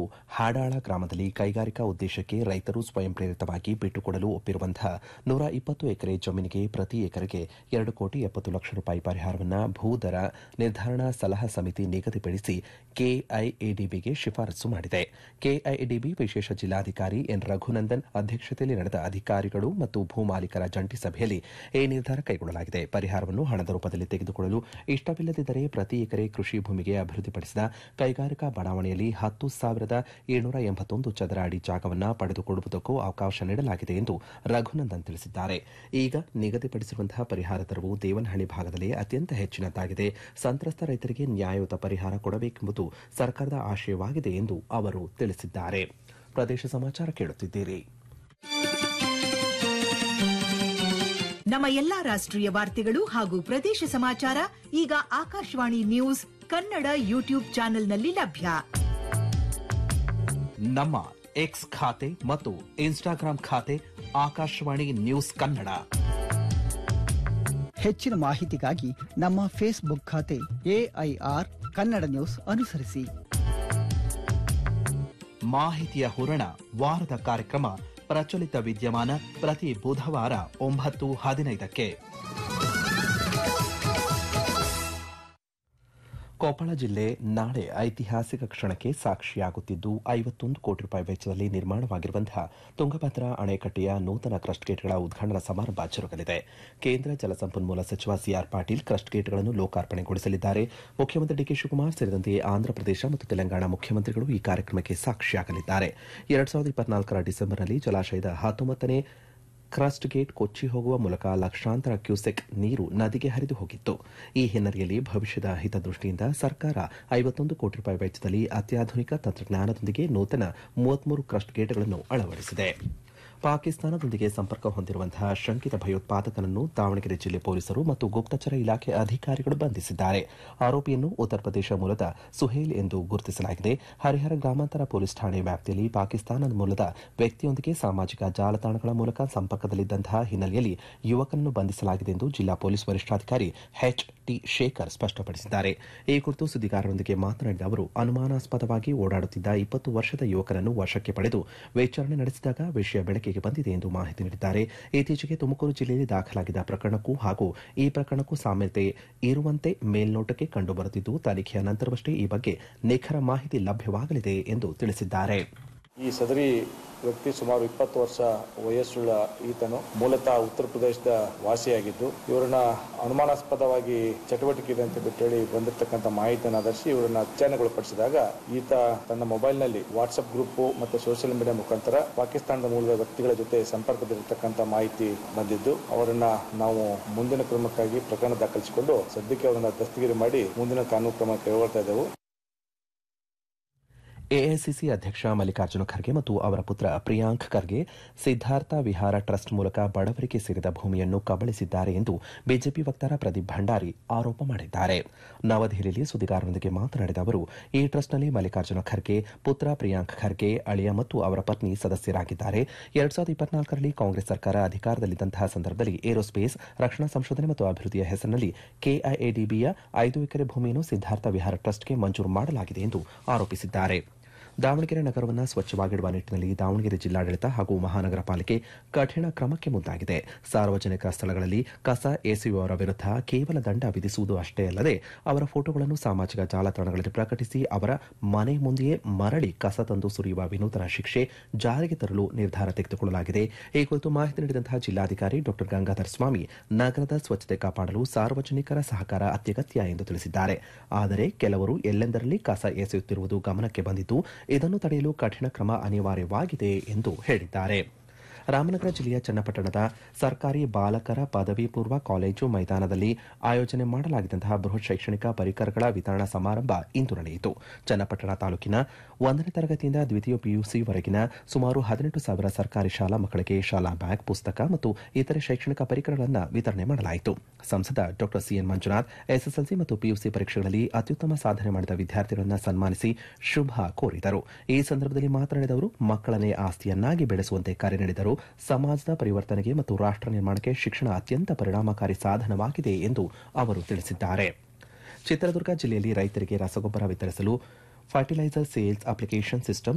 ಹಾಡಾಳ ಗ್ರಾಮದಲ್ಲಿ ಕೈಗಾರಿಕಾ ಉದ್ದೇಶಕ್ಕೆ ರೈತರು ಸ್ವಯಂ ಪ್ರೇರಿತವಾಗಿ ಬಿಟ್ಟುಕೊಡಲು ಒಪ್ಪಿರುವಂತಹ ನೂರ ಇಪ್ಪತ್ತು ಎಕರೆ ಜಮೀನಿಗೆ ಪ್ರತಿ ಎಕರೆಗೆ ಎರಡು ಕೋಟಿ ಎಪ್ಪತ್ತು ಲಕ್ಷ ರೂಪಾಯಿ ಪರಿಹಾರವನ್ನು ಭೂದರ ನಿರ್ಧಾರಣಾ ಸಲಹಾ ಸಮಿತಿ ನಿಗದಿಪಡಿಸಿ ಕೆಐಎಡಿಬಿಗೆ ಶಿಫಾರಸು ಮಾಡಿದೆ ಕೆಐಎಡಿಬಿ ವಿಶೇಷ ಜಿಲ್ಲಾಧಿಕಾರಿ ಎನ್ ರಘುನಂದನ್ ಅಧ್ಯಕ್ಷತೆಯಲ್ಲಿ ನಡೆದ ಅಧಿಕಾರಿಗಳು ಮತ್ತು ಭೂಮಾಲೀಕರ ಜಂಟಿ ಸಭೆಯಲ್ಲಿ ಈ ನಿರ್ಧಾರ ಕೈಗೊಳ್ಳಲಾಗಿದೆ ಪರಿಹಾರವನ್ನು ಹಣದ ರೂಪದಲ್ಲಿ ತೆಗೆದುಕೊಳ್ಳಲು ಇಷ್ಟವಿಲ್ಲದಿದ್ದರೆ ಪ್ರತಿ ಎಕರೆ ಕೃಷಿ ಭೂಮಿಗೆ ಅಭಿವೃದ್ಧಿಪಡಿಸಿದ ಕೈಗಾರಿಕಾ ಬಡಾವಣೆಯಲ್ಲಿ ಹತ್ತು ಸಾವಿರದ ಏಳ್ನೂರ ಎಂಬತ್ತೊಂದು ಚದರ ಅಡಿ ಜಾಗವನ್ನು ಪಡೆದುಕೊಳ್ಳುವುದಕ್ಕೂ ಅವಕಾಶ ನೀಡಲಾಗಿದೆ ಎಂದು ರಘುನಂದನ್ ತಿಳಿಸಿದ್ದಾರೆ ಈಗ ನಿಗದಿಪಡಿಸಿರುವಂತಹ ಪರಿಹಾರ ದರವು ದೇವನಹಳ್ಳಿ ಭಾಗದಲ್ಲಿ ಅತ್ಯಂತ ಹೆಚ್ಚಿನದ್ದಾಗಿದೆ ಸಂತ್ರಸ್ತ ರೈತರಿಗೆ ನ್ಯಾಯಯುತ ಪರಿಹಾರ ಕೊಡಬೇಕೆಂಬುದು ಸರ್ಕಾರದ ಆಶಯವಾಗಿದೆ ಎಂದು ಅವರು ತಿಳಿಸಿದ್ದಾರೆ ಪ್ರದೇಶ ಸಮಾಚಾರ ಕೇಳುತ್ತಿದ್ದೀರಿ ನಮ್ಮ ಎಲ್ಲಾ ರಾಷ್ಟ್ರೀಯ ವಾರ್ತೆಗಳು ಹಾಗೂ ಪ್ರದೇಶ ಸಮಾಚಾರ ಈಗ ಆಕಾಶವಾಣಿ ನ್ಯೂಸ್ ಕನ್ನಡ ಯೂಟ್ಯೂಬ್ ಚಾನೆಲ್ನಲ್ಲಿ ಲಭ್ಯ ನಮ್ಮ ಎಕ್ಸ್ ಖಾತೆ ಮತ್ತು ಇನ್ಸ್ಟಾಗ್ರಾಂ ಖಾತೆ ಆಕಾಶವಾಣಿ ನ್ಯೂಸ್ ಕನ್ನಡ ಹೆಚ್ಚಿನ ಮಾಹಿತಿಗಾಗಿ ನಮ್ಮ ಫೇಸ್ಬುಕ್ ಖಾತೆ ಎಐಆರ್ ಕನ್ನಡ ನ್ಯೂಸ್ ಅನುಸರಿಸಿ ಮಾಹಿತಿಯ ಹೂರಣ ವಾರದ ಕಾರ್ಯಕ್ರಮ ಪ್ರಚಲಿತ ವಿದ್ಯಮಾನ ಪ್ರತಿ ಬುಧವಾರ ಒಂಬತ್ತು ಹದಿನೈದಕ್ಕೆ ಕೊಪ್ಪಳ ಜಿಲ್ಲೆ ನಾಳೆ ಐತಿಹಾಸಿಕ ಕ್ಷಣಕ್ಕೆ ಸಾಕ್ಷಿಯಾಗುತ್ತಿದ್ದು ಐವತ್ತೊಂದು ಕೋಟಿ ರೂಪಾಯಿ ವೆಚ್ಚದಲ್ಲಿ ನಿರ್ಮಾಣವಾಗಿರುವಂತಹ ತುಂಗಭದ್ರಾ ಅಣೆಕಟ್ಟೆಯ ನೂತನ ಕ್ರಸ್ಟ್ ಗೇಟ್ಗಳ ಉದ್ಘಾಟನಾ ಸಮಾರಂಭ ಜರುಗಲಿದೆ ಕೇಂದ್ರ ಜಲಸಂಪನ್ಮೂಲ ಸಚಿವ ಸಿಆರ್ ಪಾಟೀಲ್ ಕ್ರಸ್ಟ್ ಗೇಟ್ಗಳನ್ನು ಲೋಕಾರ್ಪಣೆಗೊಳಿಸಲಿದ್ದಾರೆ ಮುಖ್ಯಮಂತ್ರಿ ಡಿಕೆ ಶಿವಕುಮಾರ್ ಸೇರಿದಂತೆ ಆಂಧ್ರಪ್ರದೇಶ ಮತ್ತು ತೆಲಂಗಾಣ ಮುಖ್ಯಮಂತ್ರಿಗಳು ಈ ಕಾರ್ಯಕ್ರಮಕ್ಕೆ ಸಾಕ್ಷಿಯಾಗಲಿದ್ದಾರೆ ಎರಡ್ ಸಾವಿರದ ಇಪ್ಪತ್ನಾಲ್ಕರ ಡಿಸೆಂಬರ್ನಲ್ಲಿ ಜಲಾಶಯದ ಹತ್ತೊಂಬತ್ತನೇ ಕ್ರಸ್ಟ್ ಗೇಟ್ ಕೊಚ್ಚಿ ಹೋಗುವ ಮೂಲಕ ಲಕ್ಷಾಂತರ ಕ್ಯೂಸೆಕ್ ನೀರು ನದಿಗೆ ಹರಿದು ಹೋಗಿತ್ತು ಈ ಹಿನ್ನೆಲೆಯಲ್ಲಿ ಭವಿಷ್ಯದ ಹಿತದೃಷ್ಟಿಯಿಂದ ಸರ್ಕಾರ ಐವತ್ತೊಂದು ಕೋಟಿ ರೂಪಾಯಿ ವೆಚ್ಚದಲ್ಲಿ ಅತ್ಯಾಧುನಿಕ ತಂತ್ರಜ್ಞಾನದೊಂದಿಗೆ ನೂತನ ಮೂವತ್ಮೂರು ಕ್ರಸ್ಟ್ ಗೇಟ್ಗಳನ್ನು ಅಳವಡಿಸಿದೆ ಪಾಕಿಸ್ತಾನದೊಂದಿಗೆ ಸಂಪರ್ಕ ಹೊಂದಿರುವಂತಹ ಶಂಕಿತ ಭಯೋತ್ಪಾದಕನನ್ನು ದಾವಣಗೆರೆ ಜಿಲ್ಲೆ ಪೊಲೀಸರು ಮತ್ತು ಗುಪ್ತಚರ ಇಲಾಖೆ ಅಧಿಕಾರಿಗಳು ಬಂಧಿಸಿದ್ದಾರೆ ಆರೋಪಿಯನ್ನು ಉತ್ತರ ಪ್ರದೇಶ ಮೂಲದ ಸುಹೇಲ್ ಎಂದು ಗುರುತಿಸಲಾಗಿದೆ ಹರಿಹರ ಗ್ರಾಮಾಂತರ ಪೊಲೀಸ್ ಠಾಣೆ ವ್ಯಾಪ್ತಿಯಲ್ಲಿ ಪಾಕಿಸ್ತಾನದ ಮೂಲದ ವ್ಯಕ್ತಿಯೊಂದಿಗೆ ಸಾಮಾಜಿಕ ಜಾಲತಾಣಗಳ ಮೂಲಕ ಸಂಪರ್ಕದಲ್ಲಿದ್ದಂತಹ ಹಿನ್ನೆಲೆಯಲ್ಲಿ ಯುವಕನನ್ನು ಬಂಧಿಸಲಾಗಿದೆ ಎಂದು ಜಿಲ್ಲಾ ಪೊಲೀಸ್ ವರಿಷ್ಠಾಧಿಕಾರಿ ಎಚ್ ಟಿ ಶೇಖರ್ ಸ್ಪಷ್ಟಪಡಿಸಿದ್ದಾರೆ ಈ ಕುರಿತು ಸುದ್ದಿಗಾರರೊಂದಿಗೆ ಮಾತನಾಡಿದ ಅವರು ಅನುಮಾನಾಸ್ಪದವಾಗಿ ಓಡಾಡುತ್ತಿದ್ದ ಇಪ್ಪತ್ತು ವರ್ಷದ ಯುವಕನನ್ನು ವಶಕ್ಕೆ ಪಡೆದು ವಿಚಾರಣೆ ನಡೆಸಿದಾಗ ವಿಷಯ ಬೆಳಕಿಗೆ ಬಂದಿದೆ ಎಂದು ಮಾಹಿತಿ ನೀಡಿದ್ದಾರೆ ಇತ್ತೀಚೆಗೆ ತುಮಕೂರು ಜಿಲ್ಲೆಯಲ್ಲಿ ದಾಖಲಾಗಿದ್ದ ಪ್ರಕರಣಕ್ಕೂ ಹಾಗೂ ಈ ಪ್ರಕರಣಕ್ಕೂ ಸಾಮ್ಯತೆ ಇರುವಂತೆ ಮೇಲ್ನೋಟಕ್ಕೆ ಕಂಡುಬರುತ್ತಿದ್ದು ತನಿಖೆಯ ನಂತರವಷ್ಟೇ ಈ ಬಗ್ಗೆ ನಿಖರ ಮಾಹಿತಿ ಲಭ್ಯವಾಗಲಿದೆ ಎಂದು ತಿಳಿಸಿದ್ದಾರೆ ಈ ಸದರಿ ವ್ಯಕ್ತಿ ಸುಮಾರು ಇಪ್ಪತ್ತು ವರ್ಷ ವಯಸ್ಸುಳ್ಳ ಈತನು ಮೂಲತಃ ಉತ್ತರ ಪ್ರದೇಶದ ವಾಸಿಯಾಗಿದ್ದು ಇವರನ್ನ ಅನುಮಾನಾಸ್ಪದವಾಗಿ ಚಟುವಟಿಕೆ ಇದೆ ಅಂತ ಬಿಟ್ಟು ಹೇಳಿ ಬಂದಿರತಕ್ಕಂಥ ಮಾಹಿತಿಯನ್ನು ಆಧರಿಸಿ ಇವರನ್ನ ವಿಚಾರಣೆಗೊಳಪಡಿಸಿದಾಗ ಈತ ತನ್ನ ಮೊಬೈಲ್ನಲ್ಲಿ ವಾಟ್ಸ್ಆಪ್ ಗ್ರೂಪ್ ಮತ್ತೆ ಸೋಷಿಯಲ್ ಮೀಡಿಯಾ ಮುಖಾಂತರ ಪಾಕಿಸ್ತಾನದ ಮೂಲದ ವ್ಯಕ್ತಿಗಳ ಜೊತೆ ಸಂಪರ್ಕದಲ್ಲಿರ್ತಕ್ಕಂಥ ಮಾಹಿತಿ ಬಂದಿದ್ದು ಅವರನ್ನ ನಾವು ಮುಂದಿನ ಕ್ರಮಕ್ಕಾಗಿ ಪ್ರಕರಣ ದಾಖಲಿಸಿಕೊಂಡು ಸದ್ಯಕ್ಕೆ ಅವರನ್ನ ದಸ್ತಗಿರಿ ಮಾಡಿ ಮುಂದಿನ ಕಾನೂನು ಕ್ರಮ ಕೈಗೊಳ್ತಾ ಇದ್ದೆವು ಎಐಸಿಸಿ ಅಧ್ಯಕ್ಷ ಮಲ್ಲಿಕಾರ್ಜುನ ಖರ್ಗೆ ಮತ್ತು ಅವರ ಪುತ್ರ ಪ್ರಿಯಾಂಕ್ ಖರ್ಗೆ ಸಿದ್ದಾರ್ಥ ವಿಹಾರ ಟ್ರಸ್ಟ್ ಮೂಲಕ ಬಡವರಿಗೆ ಸೇರಿದ ಭೂಮಿಯನ್ನು ಕಬಳಿಸಿದ್ದಾರೆ ಎಂದು ಬಿಜೆಪಿ ವಕ್ತಾರ ಪ್ರದೀಪ್ ಭಂಡಾರಿ ಆರೋಪ ಮಾಡಿದ್ದಾರೆ ನವದೆಹಲಿಯಲ್ಲಿ ಸುದ್ದಿಗಾರರೊಂದಿಗೆ ಮಾತನಾಡಿದ ಅವರು ಈ ಟ್ರಸ್ಟ್ನಲ್ಲಿ ಮಲ್ಲಿಕಾರ್ಜುನ ಖರ್ಗೆ ಪುತ್ರ ಪ್ರಿಯಾಂಕ್ ಖರ್ಗೆ ಅಳಿಯ ಮತ್ತು ಅವರ ಪತ್ನಿ ಸದಸ್ಯರಾಗಿದ್ದಾರೆ ಎರಡ್ ಸಾವಿರದ ಇಪ್ಪತ್ನಾಲ್ಕರಲ್ಲಿ ಕಾಂಗ್ರೆಸ್ ಸರ್ಕಾರ ಅಧಿಕಾರದಲ್ಲಿದ್ದಂತಹ ಸಂದರ್ಭದಲ್ಲಿ ಏರೋಸ್ಪೇಸ್ ರಕ್ಷಣಾ ಸಂಶೋಧನೆ ಮತ್ತು ಅಭಿವೃದ್ಧಿಯ ಹೆಸರಿನಲ್ಲಿ ಕೆಐಎಡಿಬಿಯ ಐದು ಎಕರೆ ಭೂಮಿಯನ್ನು ಸಿದ್ದಾರ್ಥ ವಿಹಾರ ಟ್ರಸ್ಟ್ಗೆ ಮಂಜೂರು ಮಾಡಲಾಗಿದೆ ಎಂದು ಆರೋಪಿಸಿದ್ದಾರೆ ದಾವಣಗೆರೆ ನಗರವನ್ನು ಸ್ವಚ್ಛವಾಗಿಡುವ ನಿಟ್ಟಿನಲ್ಲಿ ದಾವಣಗೆರೆ ಜಿಲ್ಲಾಡಳಿತ ಹಾಗೂ ಮಹಾನಗರ ಪಾಲಿಕೆ ಕಠಿಣ ಕ್ರಮಕ್ಕೆ ಮುಂದಾಗಿದೆ ಸಾರ್ವಜನಿಕ ಸ್ಥಳಗಳಲ್ಲಿ ಕಸ ಎಸೆಯುವವರ ವಿರುದ್ಧ ಕೇವಲ ದಂಡ ವಿಧಿಸುವುದು ಅಷ್ಟೇ ಅಲ್ಲದೆ ಅವರ ಫೋಟೋಗಳನ್ನು ಸಾಮಾಜಿಕ ಜಾಲತಾಣಗಳಲ್ಲಿ ಪ್ರಕಟಿಸಿ ಅವರ ಮನೆ ಮುಂದೆಯೇ ಮರಳಿ ಕಸ ತಂದು ಸುರಿಯುವ ವಿನೂತನ ಶಿಕ್ಷೆ ಜಾರಿಗೆ ತರಲು ನಿರ್ಧಾರ ತೆಗೆದುಕೊಳ್ಳಲಾಗಿದೆ ಈ ಕುರಿತು ಮಾಹಿತಿ ನೀಡಿದಂತಹ ಜಿಲ್ಲಾಧಿಕಾರಿ ಡಾ ಗಂಗಾಧರ ಸ್ವಾಮಿ ನಗರದ ಸ್ವಚ್ಛತೆ ಕಾಪಾಡಲು ಸಾರ್ವಜನಿಕರ ಸಹಕಾರ ಅತ್ಯಗತ್ಯ ಎಂದು ತಿಳಿಸಿದ್ದಾರೆ ಆದರೆ ಕೆಲವರು ಎಲ್ಲೆಂದರಲ್ಲಿ ಕಸ ಎಸೆಯುತ್ತಿರುವುದು ಗಮನಕ್ಕೆ ಬಂದಿದ್ದು ಇದನ್ನು ತಡೆಯಲು ಕಠಿಣ ಕ್ರಮ ಅನಿವಾರ್ಯವಾಗಿದೆ ಎಂದು ಹೇಳಿದ್ದಾರೆ ರಾಮನಗರ ಜಿಲ್ಲೆಯ ಚನ್ನಪಟ್ಟಣದ ಸರ್ಕಾರಿ ಬಾಲಕರ ಪದವಿ ಪೂರ್ವ ಕಾಲೇಜು ಮೈದಾನದಲ್ಲಿ ಆಯೋಜನೆ ಮಾಡಲಾಗಿದ್ದಂತಹ ಬೃಹತ್ ಶೈಕ್ಷಣಿಕ ಪರಿಕರಗಳ ವಿತರಣಾ ಸಮಾರಂಭ ಇಂದು ನಡೆಯಿತು ಚನ್ನಪಟ್ಟಣ ತಾಲೂಕಿನ ಒಂದನೇ ತರಗತಿಯಿಂದ ದ್ವಿತೀಯ ಪಿಯುಸಿವರೆಗಿನ ಸುಮಾರು ಹದಿನೆಂಟು ಸಾವಿರ ಸರ್ಕಾರಿ ಶಾಲಾ ಮಕ್ಕಳಿಗೆ ಶಾಲಾ ಬ್ಯಾಗ್ ಪುಸ್ತಕ ಮತ್ತು ಇತರೆ ಶೈಕ್ಷಣಿಕ ಪರಿಕರಗಳನ್ನು ವಿತರಣೆ ಮಾಡಲಾಯಿತು ಸಂಸದ ಡಾ ಸಿಎನ್ ಮಂಜುನಾಥ್ ಎಸ್ಎಸ್ಎಲ್ಸಿ ಮತ್ತು ಪಿಯುಸಿ ಪರೀಕ್ಷೆಗಳಲ್ಲಿ ಅತ್ಯುತ್ತಮ ಸಾಧನೆ ಮಾಡಿದ ವಿದ್ಯಾರ್ಥಿಗಳನ್ನು ಸನ್ಮಾನಿಸಿ ಶುಭ ಕೋರಿದರು ಈ ಸಂದರ್ಭದಲ್ಲಿ ಮಾತನಾಡಿದ ಅವರು ಮಕ್ಕಳನ್ನೇ ಆಸ್ತಿಯನ್ನಾಗಿ ಬೆಳೆಸುವಂತೆ ಕರೆ ನೀಡಿದರು ಸಮಾಜದ ಪರಿವರ್ತನೆಗೆ ಮತ್ತು ರಾಷ್ಟ್ರ ನಿರ್ಮಾಣಕ್ಕೆ ಶಿಕ್ಷಣ ಅತ್ಯಂತ ಪರಿಣಾಮಕಾರಿ ಸಾಧನವಾಗಿದೆ ಎಂದು ಅವರು ತಿಳಿಸಿದ್ದಾರೆ ಚಿತ್ರದುರ್ಗ ಜಿಲ್ಲೆಯಲ್ಲಿ ರೈತರಿಗೆ ರಸಗೊಬ್ಬರ ವಿತರಿಸಲು ಫರ್ಟಿಲೈಸರ್ ಸೇಲ್ಸ್ ಅಪ್ಲಿಕೇಶನ್ ಸಿಸ್ಟಮ್